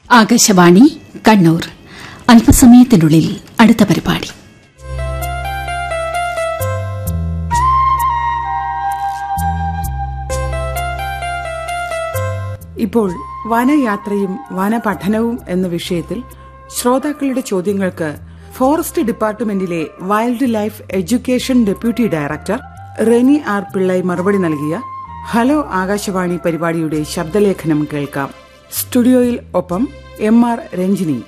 ആകാശവാണി കണ്ണൂർ അല്പസമയത്തിനുള്ളിൽ അടുത്ത പരിപാടി ഇപ്പോൾ വനയാത്രയും വനപഠനവും എന്ന വിഷയത്തിൽ ശ്രോതാക്കളുടെ ചോദ്യങ്ങൾക്ക് ഫോറസ്റ്റ് ഡിപ്പാർട്ട്മെന്റിലെ wild life education deputy director Reni R Pillai മറുപടി നൽകിയ ഹലോ ആകാശവാണി പരിപാടിയുടെ ശബ്ദലേഖനം കേൾക്കാം സ്റ്റുഡിയോയിൽ ഒപ്പം എം ആർ രഞ്ജിനി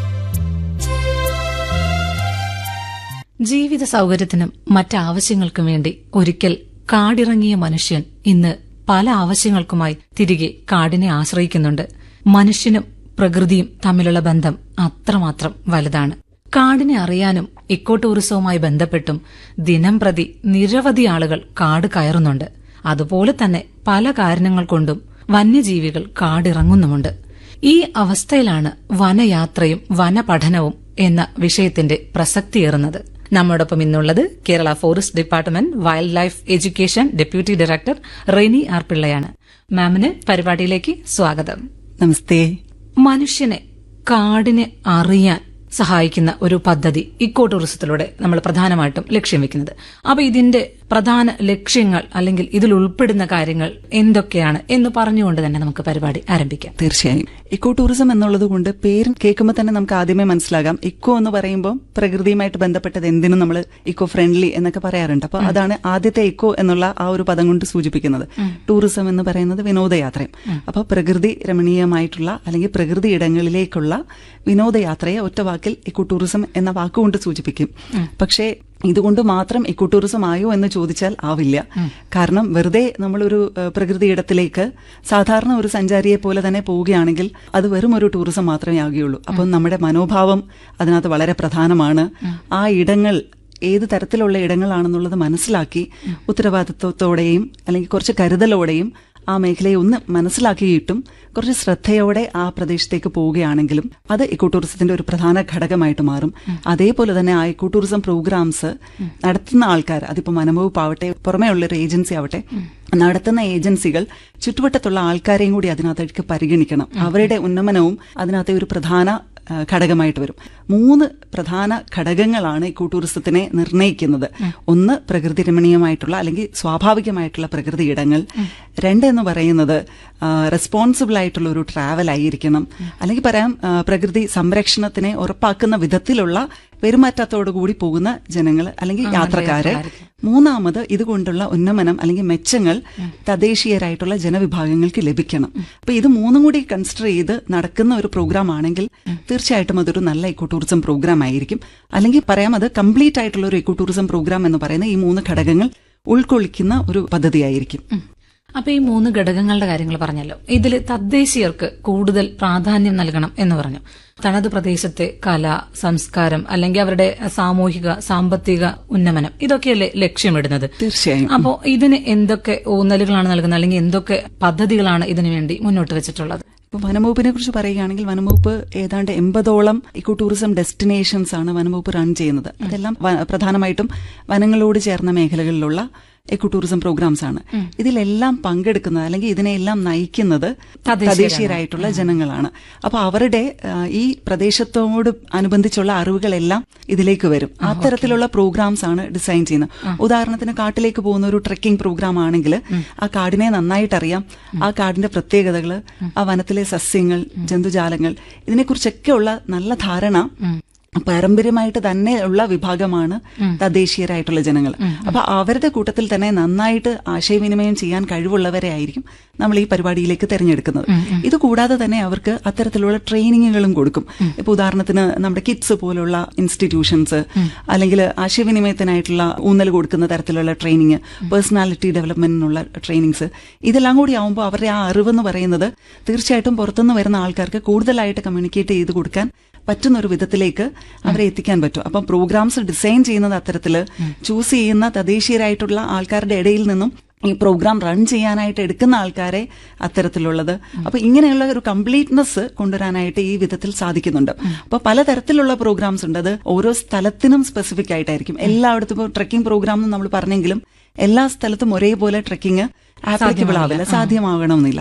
ജീവിത സൗകര്യത്തിനും മറ്റാവശ്യങ്ങൾക്കും വേണ്ടി ഒരിക്കൽ കാടിറങ്ങിയ മനുഷ്യൻ ഇന്ന് പല ആവശ്യങ്ങൾക്കുമായി തിരികെ കാടിനെ ആശ്രയിക്കുന്നുണ്ട് മനുഷ്യനും പ്രകൃതിയും തമ്മിലുള്ള ബന്ധം അത്രമാത്രം വലുതാണ് കാടിനെ അറിയാനും ഇക്കോ ടൂറിസവുമായി ബന്ധപ്പെട്ടും ദിനം പ്രതി നിരവധി ആളുകൾ കാട് കയറുന്നുണ്ട് അതുപോലെ തന്നെ പല കാരണങ്ങൾ കൊണ്ടും വന്യജീവികൾ കാടിറങ്ങുന്നുമുണ്ട് ഈ അവസ്ഥയിലാണ് വനയാത്രയും വനപഠനവും എന്ന വിഷയത്തിന്റെ പ്രസക്തിയേറുന്നത് നമ്മോടൊപ്പം ഇന്നുള്ളത് Kerala forest department wild life education deputy director Reni R പിള്ളയാണ് മാമിന് പരിപാടിയിലേക്ക് സ്വാഗതം നമസ്തേ മനുഷ്യനെ കാടിനെ അറിയാൻ സഹായിക്കുന്ന ഒരു പദ്ധതി ഇക്കോ ടൂറിസത്തിലൂടെ നമ്മൾ പ്രധാനമായിട്ടും ലക്ഷ്യം വെക്കുന്നത് അപ്പൊ ഇതിന്റെ പ്രധാന ലക്ഷ്യങ്ങൾ അല്ലെങ്കിൽ ഇതിൽ ഉൾപ്പെടുന്ന കാര്യങ്ങൾ എന്തൊക്കെയാണ് എന്ന് പറഞ്ഞുകൊണ്ട് തന്നെ നമുക്ക് പരിപാടി ആരംഭിക്കാം തീർച്ചയായും ഇക്കോ ടൂറിസം എന്നുള്ളത് കൊണ്ട് പേര് കേൾക്കുമ്പോൾ തന്നെ നമുക്ക് ആദ്യമേ മനസ്സിലാകാം ഇക്കോ എന്ന് പറയുമ്പോൾ പ്രകൃതിയുമായിട്ട് ബന്ധപ്പെട്ടത് എന്തിനും നമ്മൾ ഇക്കോ ഫ്രണ്ട്ലി എന്നൊക്കെ പറയാറുണ്ട് അപ്പൊ അതാണ് ആദ്യത്തെ ഇക്കോ എന്നുള്ള ആ ഒരു പദം കൊണ്ട് സൂചിപ്പിക്കുന്നത് ടൂറിസം എന്ന് പറയുന്നത് വിനോദയാത്രയും അപ്പൊ പ്രകൃതി രമണീയമായിട്ടുള്ള അല്ലെങ്കിൽ പ്രകൃതി ഇടങ്ങളിലേക്കുള്ള വിനോദയാത്രയെ ഒറ്റ വാക്കിൽ ഇക്കോ ടൂറിസം എന്ന വാക്കുകൊണ്ട് സൂചിപ്പിക്കും പക്ഷേ ഇതുകൊണ്ട് മാത്രം ഇക്കോ ടൂറിസം ആയോ എന്ന് ചോദിച്ചാൽ ആവില്ല കാരണം വെറുതെ നമ്മളൊരു ഏഹ്, പ്രകൃതി ഇടത്തിലേക്ക് സാധാരണ ഒരു സഞ്ചാരിയെ പോലെ തന്നെ പോവുകയാണെങ്കിൽ അത് വെറും ഒരു ടൂറിസം മാത്രമേ ആകുകയുള്ളൂ അപ്പം നമ്മുടെ മനോഭാവം അതിനകത്ത് വളരെ പ്രധാനമാണ് ആ ഇടങ്ങൾ ഏത് തരത്തിലുള്ള ഇടങ്ങളാണെന്നുള്ളത് മനസ്സിലാക്കി ഉത്തരവാദിത്വത്തോടെയും അല്ലെങ്കിൽ കുറച്ച് കരുതലോടെയും ആ മേഖലയെ ഒന്ന് മനസ്സിലാക്കിയിട്ടും കുറച്ച് ശ്രദ്ധയോടെ ആ പ്രദേശത്തേക്ക് പോവുകയാണെങ്കിലും അത് ഇക്കോ ടൂറിസത്തിന്റെ ഒരു പ്രധാന ഘടകമായിട്ട് മാറും അതേപോലെ തന്നെ ആ ഇക്കോ ടൂറിസം പ്രോഗ്രാംസ് നടത്തുന്ന ആൾക്കാർ അതിപ്പോ വനംവകുപ്പ് ആവട്ടെ പുറമേ ഉള്ള ഒരു ഏജൻസി ആവട്ടെ നടത്തുന്ന ഏജൻസികൾ ചുറ്റുവട്ടത്തുള്ള ആൾക്കാരെയും കൂടി അതിനകത്തേക്ക് പരിഗണിക്കണം അവരുടെ ഉന്നമനവും അതിനകത്തെ ഒരു പ്രധാന ആ, ഘടകമായിട്ട് വരും മൂന്ന് പ്രധാന ഘടകങ്ങളാണ് ഇക്കോ ടൂറിസത്തിനെ നിർണ്ണയിക്കുന്നത് ഒന്ന് പ്രകൃതി രമണീയമായിട്ടുള്ള അല്ലെങ്കിൽ സ്വാഭാവികമായിട്ടുള്ള പ്രകൃതി ഇടങ്ങൾ രണ്ട് എന്ന് പറയുന്നത് റെസ്പോൺസിബിൾ ആയിട്ടുള്ള ഒരു ട്രാവൽ ആയിരിക്കണം അല്ലെങ്കിൽ പറയാം ആ, പ്രകൃതി സംരക്ഷണത്തിനെ ഉറപ്പാക്കുന്ന വിധത്തിലുള്ള പെരുമാറ്റത്തോടു കൂടി പോകുന്ന ജനങ്ങൾ അല്ലെങ്കിൽ യാത്രക്കാര് മൂന്നാമത് ഇതുകൊണ്ടുള്ള ഉന്നമനം അല്ലെങ്കിൽ മെച്ചങ്ങൾ തദ്ദേശീയരായിട്ടുള്ള ജനവിഭാഗങ്ങൾക്ക് ലഭിക്കണം അപ്പൊ ഇത് മൂന്നും കൂടി കൺസിഡർ ചെയ്ത് നടക്കുന്ന ഒരു പ്രോഗ്രാം ആണെങ്കിൽ തീർച്ചയായിട്ടും അതൊരു നല്ല ഇക്കോ ടൂറിസം പ്രോഗ്രാം ആയിരിക്കും അല്ലെങ്കിൽ പറയാം അത് കംപ്ലീറ്റ് ആയിട്ടുള്ള ഒരു ഇക്കോ ടൂറിസം പ്രോഗ്രാം എന്ന് പറയുന്ന ഈ മൂന്ന് ഘടകങ്ങൾ ഉൾക്കൊള്ളിക്കുന്ന ഒരു പദ്ധതിയായിരിക്കും അപ്പൊ ഈ മൂന്ന് ഘടകങ്ങളുടെ കാര്യങ്ങൾ പറഞ്ഞല്ലോ ഇതിൽ തദ്ദേശീയർക്ക് കൂടുതൽ പ്രാധാന്യം നൽകണം എന്ന് പറഞ്ഞു തനത് പ്രദേശത്തെ കല സംസ്കാരം അല്ലെങ്കിൽ അവരുടെ സാമൂഹിക സാമ്പത്തിക ഉന്നമനം ഇതൊക്കെയല്ലേ ലക്ഷ്യമിടുന്നത് തീർച്ചയായും അപ്പോ ഇതിന് എന്തൊക്കെ ഊന്നലുകളാണ് നൽകുന്നത് അല്ലെങ്കിൽ എന്തൊക്കെ പദ്ധതികളാണ് ഇതിനു വേണ്ടി മുന്നോട്ട് വെച്ചിട്ടുള്ളത് ഇപ്പൊ വനംവകുപ്പിനെ കുറിച്ച് പറയുകയാണെങ്കിൽ വനംവകുപ്പ് ഏതാണ്ട് എൺപതോളം ഇക്കോ ടൂറിസം ഡെസ്റ്റിനേഷൻസ് ആണ് വനംവകുപ്പ് റൺ ചെയ്യുന്നത് അതെല്ലാം വ- പ്രധാനമായിട്ടും വനങ്ങളോട് ചേർന്ന മേഖലകളിലുള്ള എക്കോ ടൂറിസം പ്രോഗ്രാംസ് ആണ് ഇതിലെല്ലാം പങ്കെടുക്കുന്നത് അല്ലെങ്കിൽ ഇതിനെല്ലാം നയിക്കുന്നത് തദ്ദേശീയരായിട്ടുള്ള ജനങ്ങളാണ് അപ്പൊ അവരുടെ ആ, ഈ പ്രദേശത്തോട് അനുബന്ധിച്ചുള്ള അറിവുകളെല്ലാം ഇതിലേക്ക് വരും അത്തരത്തിലുള്ള പ്രോഗ്രാംസ് ആണ് ഡിസൈൻ ചെയ്യുന്നത് ഉദാഹരണത്തിന് കാട്ടിലേക്ക് പോകുന്ന ഒരു ട്രെക്കിംഗ് പ്രോഗ്രാം ആണെങ്കിൽ ആ കാടിനെ നന്നായിട്ട് അറിയാം ആ കാടിന്റെ പ്രത്യേകതകൾ ആ വനത്തിലെ സസ്യങ്ങൾ ജന്തുജാലങ്ങൾ ഇതിനെക്കുറിച്ചൊക്കെ ഉള്ള നല്ല ധാരണ പാരമ്പര്യമായിട്ട് തന്നെ ഉള്ള വിഭാഗമാണ് തദ്ദേശീയരായിട്ടുള്ള ജനങ്ങൾ അപ്പൊ അവരുടെ കൂട്ടത്തിൽ തന്നെ നന്നായിട്ട് ആശയവിനിമയം ചെയ്യാൻ കഴിവുള്ളവരെ ആയിരിക്കും നമ്മൾ ഈ പരിപാടിയിലേക്ക് തിരഞ്ഞെടുക്കുന്നത് ഇത് കൂടാതെ തന്നെ അവർക്ക് അത്തരത്തിലുള്ള ട്രെയിനിങ്ങുകളും കൊടുക്കും ഇപ്പൊ ഉദാഹരണത്തിന് നമ്മുടെ കിഡ്സ് പോലുള്ള ഇൻസ്റ്റിറ്റ്യൂഷൻസ് അല്ലെങ്കിൽ ആശയവിനിമയത്തിനായിട്ടുള്ള ഊന്നൽ കൊടുക്കുന്ന തരത്തിലുള്ള ട്രെയിനിങ് പേഴ്സണാലിറ്റി ഡെവലപ്മെന്റിനുള്ള ട്രെയിനിങ്സ് ഇതെല്ലാം കൂടി ആവുമ്പോൾ അവരുടെ ആ അറിവെന്ന് പറയുന്നത് തീർച്ചയായിട്ടും പുറത്തുനിന്ന് വരുന്ന ആൾക്കാർക്ക് കൂടുതലായിട്ട് കമ്മ്യൂണിക്കേറ്റ് ചെയ്ത് കൊടുക്കാൻ പറ്റുന്ന ഒരു വിധത്തിലേക്ക് അവരെ എത്തിക്കാൻ പറ്റും അപ്പം പ്രോഗ്രാംസ് ഡിസൈൻ ചെയ്യുന്നത് അത്തരത്തില് ചൂസ് ചെയ്യുന്ന തദ്ദേശീയരായിട്ടുള്ള ആൾക്കാരുടെ ഇടയിൽ നിന്നും ഈ പ്രോഗ്രാം റൺ ചെയ്യാനായിട്ട് എടുക്കുന്ന ആൾക്കാരെ അത്തരത്തിലുള്ളത് അപ്പൊ ഇങ്ങനെയുള്ള ഒരു കംപ്ലീറ്റ്നെസ് കൊണ്ടുവരാനായിട്ട് ഈ വിധത്തിൽ സാധിക്കുന്നുണ്ട് അപ്പൊ പലതരത്തിലുള്ള പ്രോഗ്രാംസ് ഉണ്ട് അത് ഓരോ സ്ഥലത്തിനും സ്പെസിഫിക് ആയിട്ടായിരിക്കും എല്ലായിടത്തും ഇപ്പോൾ ട്രെക്കിംഗ് പ്രോഗ്രാം എന്ന് നമ്മൾ പറഞ്ഞെങ്കിലും എല്ലാ സ്ഥലത്തും ഒരേപോലെ ട്രെക്കിംഗ് ആപ്ലിക്കബിൾ ആവില്ല സാധ്യമാകണമെന്നില്ല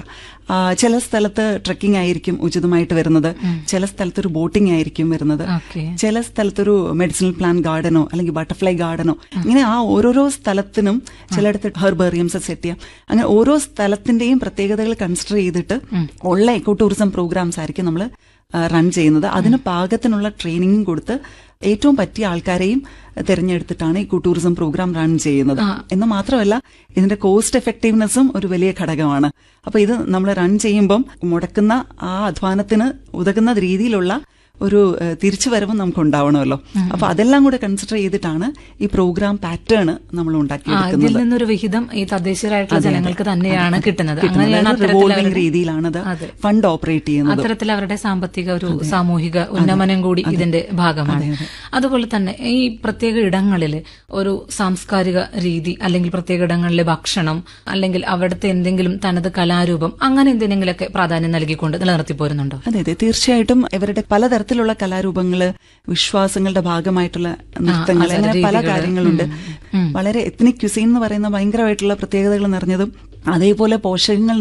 ആ, ചില സ്ഥലത്ത് ട്രക്കിംഗ് ആയിരിക്കും ഉചിതമായിട്ട് വരുന്നത് ചില സ്ഥലത്ത് ഒരു ബോട്ടിംഗ് ആയിരിക്കും വരുന്നത് ഓക്കെ ചില സ്ഥലത്തൊരു മെഡിസിനൽ പ്ലാന്റ് ഗാർഡനോ അല്ലെങ്കിൽ ബട്ടർഫ്ലൈ ഗാർഡനോ ഇങ്ങനെ ആ ഓരോരോ സ്ഥലത്തിനും ചിലയിടത്ത് ഹെർബേറിയംസ് സെറ്റ് ചെയ്യാം അങ്ങനെ ഓരോ സ്ഥലത്തിന്റെയും പ്രത്യേകതകൾ കൺസിഡർ ചെയ്തിട്ട് ഉള്ള എക്കോ ടൂറിസം പ്രോഗ്രാംസ് ആയിരിക്കും നമ്മൾ റൺ ചെയ്യുന്നത് അതിന് പാകത്തിനുള്ള ട്രെയിനിങ്ങും കൊടുത്ത് ഏറ്റവും പറ്റിയ ആൾക്കാരെയും തിരഞ്ഞെടുത്തിട്ടാണ് ഇക്കോ ടൂറിസം പ്രോഗ്രാം റൺ ചെയ്യുന്നത് എന്ന് മാത്രമല്ല ഇതിന്റെ കോസ്റ്റ് എഫക്റ്റീവ്നെസ്സും ഒരു വലിയ ഘടകമാണ് അപ്പൊ ഇത് നമ്മൾ റൺ ചെയ്യുമ്പം മുടക്കുന്ന ആ അധ്വാനത്തിന് ഉതകുന്ന രീതിയിലുള്ള ഒരു ഏഹ്, തിരിച്ചുവരവും നമുക്ക് ഉണ്ടാവണമല്ലോ അപ്പൊ അതെല്ലാം കൂടെ കൺസിഡർ ചെയ്തിട്ടാണ് ഈ പ്രോഗ്രാം പാറ്റേൺ നമ്മൾ ആ ഇതിൽ ഉണ്ടാക്കിയെടുക്കുന്നത് നിന്നൊരു വിഹിതം ഈ തദ്ദേശീയരായിട്ടുള്ള ജനങ്ങൾക്ക് തന്നെയാണ് കിട്ടുന്നത് അങ്ങനെയാണ് അത്തരത്തിൽ റിവോൾവിംഗ് അവരുടെ- രീതിയിലാണത് അതെ. ഫണ്ട് ഓപ്പറേറ്റ് ചെയ്യുന്നത് അത്തരത്തിൽ അവരുടെ സാമ്പത്തിക ഒരു സാമൂഹിക ഉന്നമനം കൂടി ഇതിന്റെ ഭാഗമാണ് അതുപോലെ തന്നെ ഈ പ്രത്യേക ഇടങ്ങളിൽ ഒരു സാംസ്കാരിക രീതി അല്ലെങ്കിൽ പ്രത്യേക ഇടങ്ങളിലെ ഭക്ഷണം അല്ലെങ്കിൽ അവിടുത്തെ എന്തെങ്കിലും തനത് കലാരൂപം അങ്ങനെ എന്തെങ്കിലുമൊക്കെ പ്രാധാന്യം നൽകിക്കൊണ്ട് നിലനിർത്തി പോരുന്നുണ്ടോ അതെ അതെ തീർച്ചയായിട്ടും ഇവരുടെ പലതരത്തിലുള്ള കലാരൂപങ്ങള് വിശ്വാസങ്ങളുടെ ഭാഗമായിട്ടുള്ള നൃത്തങ്ങൾ ആചാര അങ്ങനെ പല രീതികള്. കാര്യങ്ങളുണ്ട് ഉം, ഉം. വളരെ എത്നിക് ക്യുസീൻ എന്ന് പറയുന്ന ഭയങ്കരമായിട്ടുള്ള പ്രത്യേകതകൾ നിറഞ്ഞതും അതേപോലെ പോഷകങ്ങൾ